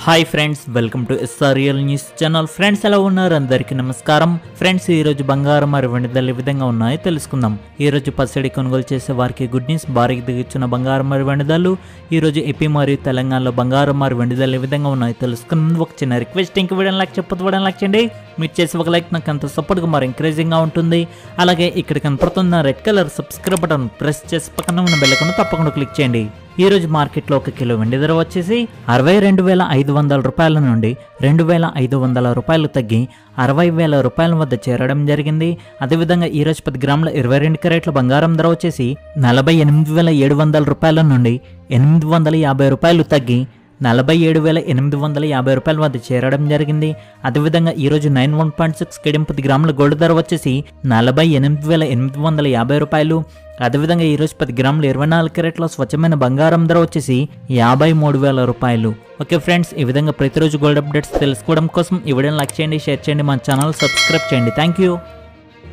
hi friends welcome to SRL news channel friends ఎలా ఉన్నారు అందరికీ నమస్కారం ఫ్రెండ్స్ ఈ రోజు బంగారం మరి వెండి ధరలు ఏ విధంగా ఉన్నాయో తెలుసుకుందాం ఈ రోజు పసిడి కొనుగోలు చేసే వారికి గుడ్ న్యూస్ భారీకి దిగుచున్న బంగారం మరి వెండి ధరలు ఈ రోజు ఏపీ మరియు తెలంగాణలో బంగారం మరి వెండి ధరలు ఏ విధంగా ఉన్నాయో తెలుసుకున్న ముందు ఒక చిన్న రిక్వెస్ట్ ఇంక వీడియో లైక్ చెప్పదు వీడియో లైక్ చేయండి మీరు చేసే ఒక లైక్ నాకు అంత సపోర్ట్గా మరి ఎంకరేజింగ్గా ఉంటుంది అలాగే ఇక్కడ కనపడుతున్న red colour subscribe button press చేసి పక్కన ఉన్న బెల్లకను తప్పకుండా క్లిక్ చేయండి ఈ రోజు మార్కెట్లో ఒక కిలో వెండి ధర వచ్చేసి అరవై రెండు వేల ఐదు వందల రూపాయల నుండి రెండు వేల ఐదు వందల రూపాయలు తగ్గి అరవై వేల రూపాయల వద్ద చేరడం జరిగింది అదేవిధంగా ఈ రోజు పది గ్రాముల ఇరవై రెండు క్యారెట్ల బంగారం ధర వచ్చేసి నలభై ఎనిమిది వేల ఏడు వందల రూపాయల నుండి ఎనిమిది వందల యాభై రూపాయలు తగ్గి నలభై ఏడు వేల ఎనిమిది వందల యాభై రూపాయల వద్ద చేరడం జరిగింది అదేవిధంగా ఈ రోజు నైన్ వన్ పాయింట్ సిక్స్ కిడింపు గ్రాముల గోల్డ్ ధర వచ్చేసి నలభై ఎనిమిది వేల ఎనిమిది వందల యాభై రూపాయలు అదేవిధంగా ఈ రోజు పది గ్రాముల ఇరవై నాలుగు క్యారెట్ల స్వచ్ఛమైన బంగారం ధర వచ్చేసి యాభై మూడు వేల రూపాయలు ఓకే ఫ్రెండ్స్ ఈ విధంగా ప్రతిరోజు గోల్డ్ అప్డేట్స్ తెలుసుకోవడం కోసం ఈ వీడియోని లైక్ చేయండి షేర్ చేయండి మన ఛానల్ సబ్స్క్రైబ్ చేయండి థ్యాంక్ యూ